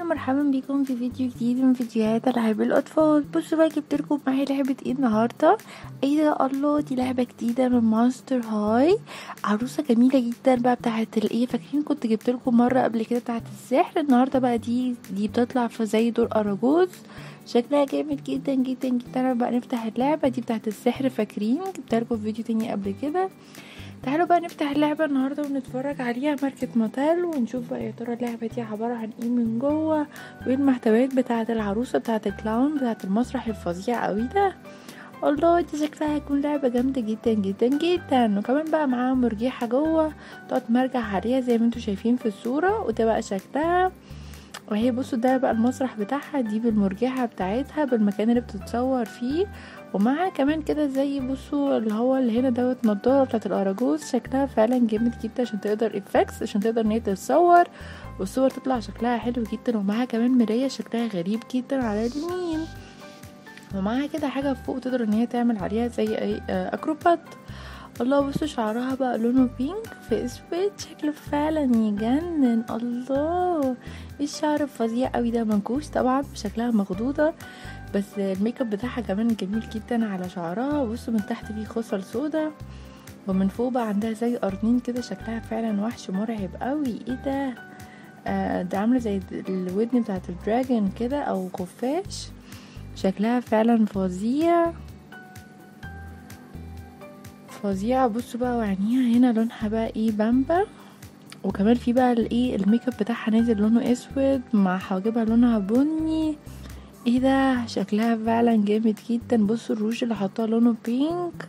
مرحبا بيكم في فيديو جديد من فيديوهات العاب الاطفال بصوا بقى جبت لكم معايا لعبه ايه النهارده ايه ده الله دي لعبه جديده من مونستر هاي عروسه جميله جدا بقى بتاعه الايه فاكرين كنت جبت لكم مره قبل كده بتاعه السحر النهارده بقى دي دي بتطلع في زي دور اراجوز شكلها جامد جدا جدا جدا بقى نفتح اللعبه دي بتاعه السحر فاكرين جبتها لكم في فيديو تاني قبل كده تعالوا بقى نفتح اللعبة النهاردة ونتفرج عليها ماركة ماتال ونشوف بقى يا ترى اللعبة دي عبارة عن ايه من جوه وايه المحتويات بتاعة العروسة بتاعة الكلاون بتاعة المسرح الفظيع قوي ده الله دي شكلها هيكون لعبة جامدة جدا جدا جدا وكمان بقى معاها مرجيحة جوه تقعد مرجع عليها زي ما انتوا شايفين في الصورة وده بقى شكلها وهي بصوا ده بقى المسرح بتاعها دي بالمرجحة بتاعتها بالمكان اللي بتتصور فيه ومعاها كمان كده زي بصوا اللي هو اللي هنا دوت نضارة بتاعت الأراجوز شكلها فعلا جامد جدا عشان تقدر افكس عشان تقدر ان هي تتصور والصور تطلع شكلها حلو جدا ومعاها كمان مراية شكلها غريب جدا على اليمين ومعاها كده حاجة فوق تقدر ان هي تعمل عليها زي اي اكروبات الله بصوا شعرها بقى لونه بينك في اسود شكله فعلا يجنن الله الشعر الفظيع قوي ده منكوش طبعا شكلها مخدوده بس الميك اب بتاعها كمان جميل جدا على شعرها بصوا من تحت فيه خصل سودا ومن فوق بقى عندها زي قرنين كده شكلها فعلا وحش مرعب قوي ايه ده آه ده عامله زي الودن بتاعت الدراجون كده او خفاش شكلها فعلا فظيع فظيعة بصوا بقى وعينيها هنا لونها بقى ايه بامبا وكمان في بقى الايه الميك اب بتاعها نازل لونه اسود مع حواجبها لونها بني ايه ده شكلها فعلا جامد جدا بصوا الروج اللي حطاه لونه بينك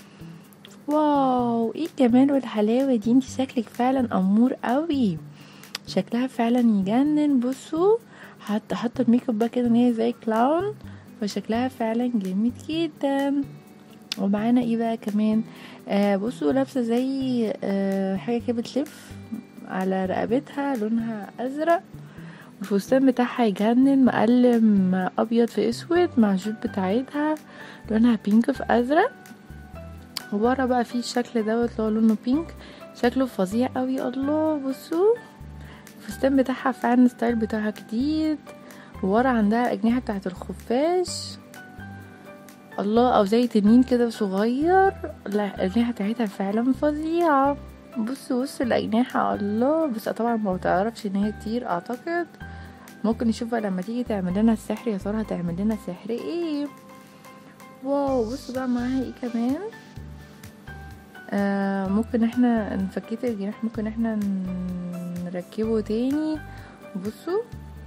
واو ايه الجمال والحلاوه دي انت شكلك فعلا امور قوي شكلها فعلا يجنن بصوا حتى حاطه الميك اب بقى كده ان هي زي كلاون فشكلها فعلا جامد جدا ومعانا ايه بقى كمان آه بصوا لابسه زي آه حاجه كده بتلف على رقبتها لونها ازرق الفستان بتاعها يجنن مقلم ابيض في اسود مع الجوب بتاعتها لونها بينك في ازرق وبره بقى في الشكل دوت اللي هو لونه بينك شكله فظيع قوي الله بصوا الفستان بتاعها فعلا الستايل بتاعها جديد وورا عندها الاجنحه بتاعت الخفاش الله او زي تنين كده صغير لا الاجنحه بتاعتها فعلا فظيعه بصوا بصوا الاجنحه الله بس طبعا ما بتعرفش ان هي تطير اعتقد ممكن نشوفها لما تيجي تعمل لنا السحر يا ترى هتعمل لنا سحر ايه واو بصوا بقى معاها ايه كمان آه ممكن احنا نفكيت الجناح ممكن احنا نركبه تاني بصوا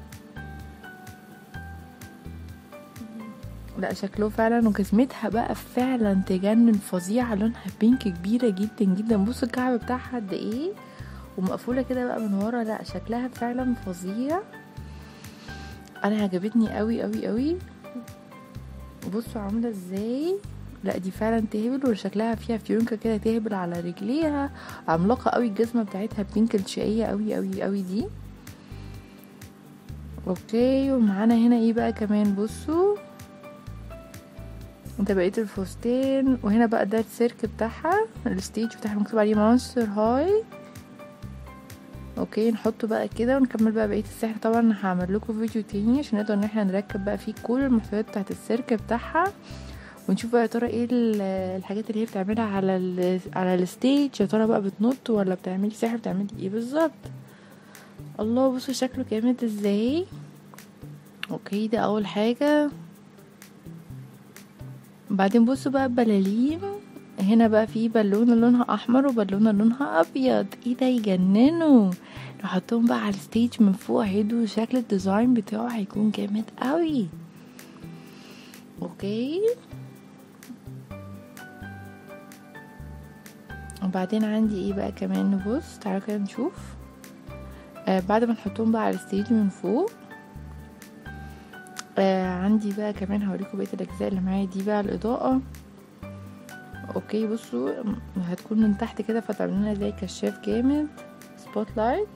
لا شكله فعلا وجزمتها بقى فعلا تجنن فظيعة لونها بينك كبيرة جدا جدا بصوا الكعب بتاعها قد ايه ومقفولة كده بقى من ورا لا شكلها فعلا فظيع انا عجبتني قوي قوي قوي بصوا عاملة ازاي لا دي فعلا تهبل وشكلها فيها فيونكة كده تهبل على رجليها عملاقة قوي الجزمة بتاعتها بينك الشقية قوي قوي قوي دي اوكي ومعانا هنا ايه بقى كمان بصوا ده بقية الفستان وهنا بقى ده السيرك بتاعها الستيج بتاعها مكتوب عليه مونستر هاي اوكي نحطه بقى كده ونكمل بقى بقيه السحر طبعا هعمل لكم فيديو تاني عشان نقدر ان احنا نركب بقى فيه كل المحتويات بتاعه السيرك بتاعها ونشوف بقى يا ترى ايه الحاجات اللي هي بتعملها على ال على الستيج يا ترى بقى بتنط ولا بتعملي سحر بتعملي ايه بالظبط الله بصوا شكله جامد ازاي اوكي ده اول حاجه بعدين بصوا بقى بلالين هنا بقى في بالونه لونها احمر وبالونه لونها ابيض ايه ده يجننوا نحطهم بقى على الستيج من فوق هيدوا شكل الديزاين بتاعه هيكون جامد قوي اوكي وبعدين عندي ايه بقى كمان نبص تعالوا كده نشوف آه بعد ما نحطهم بقى على الستيج من فوق آه عندي بقى كمان هوريكم بقيه الاجزاء اللي معايا دي بقى الاضاءه اوكي بصوا هتكون من تحت كده فتعمل لنا زي كشاف جامد سبوت لايت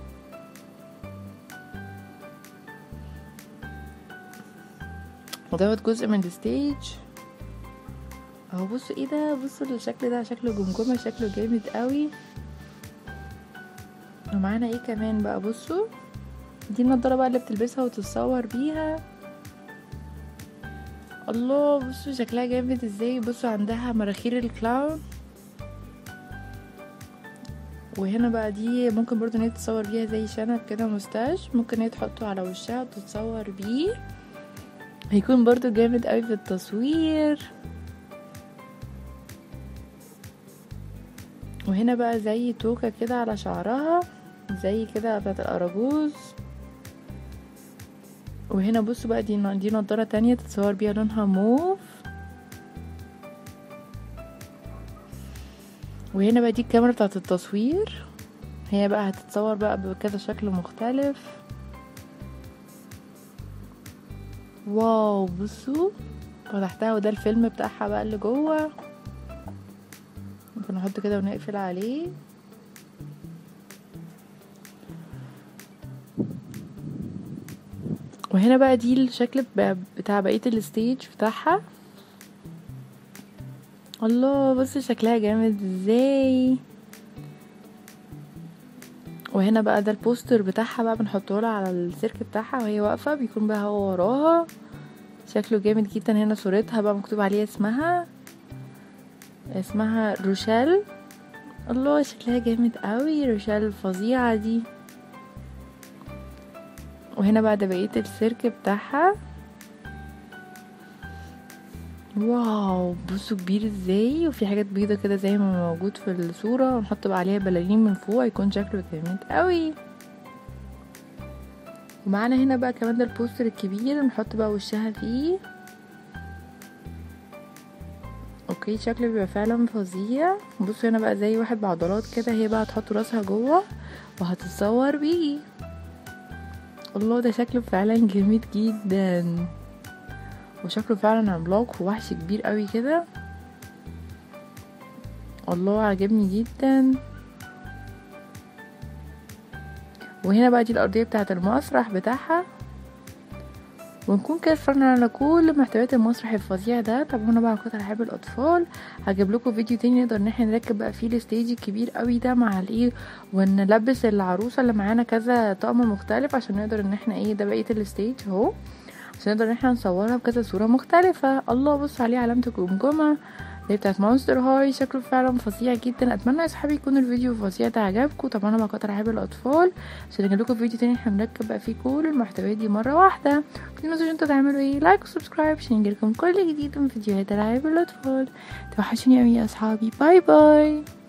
ودوت جزء من الستيج اهو بصوا ايه ده بصوا الشكل ده شكله جمجمه شكله جامد قوي ومعانا ايه كمان بقى بصوا دي النضاره بقى اللي بتلبسها وتتصور بيها الله بصوا شكلها جامد ازاي بصوا عندها مراخير الكلاون وهنا بقى دي ممكن برضو ان هي تتصور بيها زي شنب كده مستاش ممكن هي تحطه على وشها وتتصور بيه هيكون برضو جامد قوي في التصوير وهنا بقى زي توكة كده على شعرها زي كده بتاعت الأراجوز وهنا بصوا بقى دي دي نضارة تانية تتصور بيها لونها موف وهنا بقى دي الكاميرا بتاعت التصوير هي بقى هتتصور بقى بكذا شكل مختلف واو بصوا فتحتها وده الفيلم بتاعها بقى اللي جوه ممكن نحط كده ونقفل عليه وهنا بقى دي الشكل بتاع بقية الستيج بتاعها الله بص شكلها جامد ازاي وهنا بقى ده البوستر بتاعها بقى بنحطه لها على السيرك بتاعها وهي واقفه بيكون بقى هو وراها شكله جامد جدا هنا صورتها بقى مكتوب عليها اسمها اسمها روشال الله شكلها جامد قوي روشال الفظيعه دي وهنا بقى ده بقيه السيرك بتاعها واو بصوا كبير ازاي وفي حاجات بيضة كده زي ما موجود في الصورة ونحط بقى عليها بلالين من فوق يكون شكله جامد قوي ومعانا هنا بقى كمان ده البوستر الكبير نحط بقى وشها فيه اوكي شكله بيبقى فعلا فظيع بصوا هنا بقى زي واحد بعضلات كده هي بقى هتحط راسها جوه وهتتصور بيه الله ده شكله فعلا جميل جدا وشكله فعلا عملاق ووحش كبير قوي كده الله عجبني جدا وهنا بقى دي الارضيه بتاعه المسرح بتاعها ونكون كده اتفرجنا على كل محتويات المسرح الفظيع ده تابعونا بقى على قناه العاب الاطفال هجيب لكم فيديو تاني نقدر ان احنا نركب بقى فيه الستيج الكبير قوي ده مع الايه ونلبس العروسه اللي معانا كذا طقم مختلف عشان نقدر ان احنا ايه ده بقيه الستيج اهو عشان نقدر ان احنا نصورها بكذا صورة مختلفة الله بص عليه علامة الجمجمة اللي بتاعت مونستر هاي شكله فعلا فظيع جدا اتمنى يا صحابي يكون الفيديو فظيع ده عجبكم طبعا انا بقطع العاب الاطفال عشان اجيب لكم فيديو تاني احنا بنركب بقى فيه كل المحتويات دي مره واحده متنسوش انتوا تعملوا ايه لايك وسبسكرايب عشان يجيلكم كل جديد من فيديوهات العاب الاطفال توحشوني قوي يا اصحابي باي باي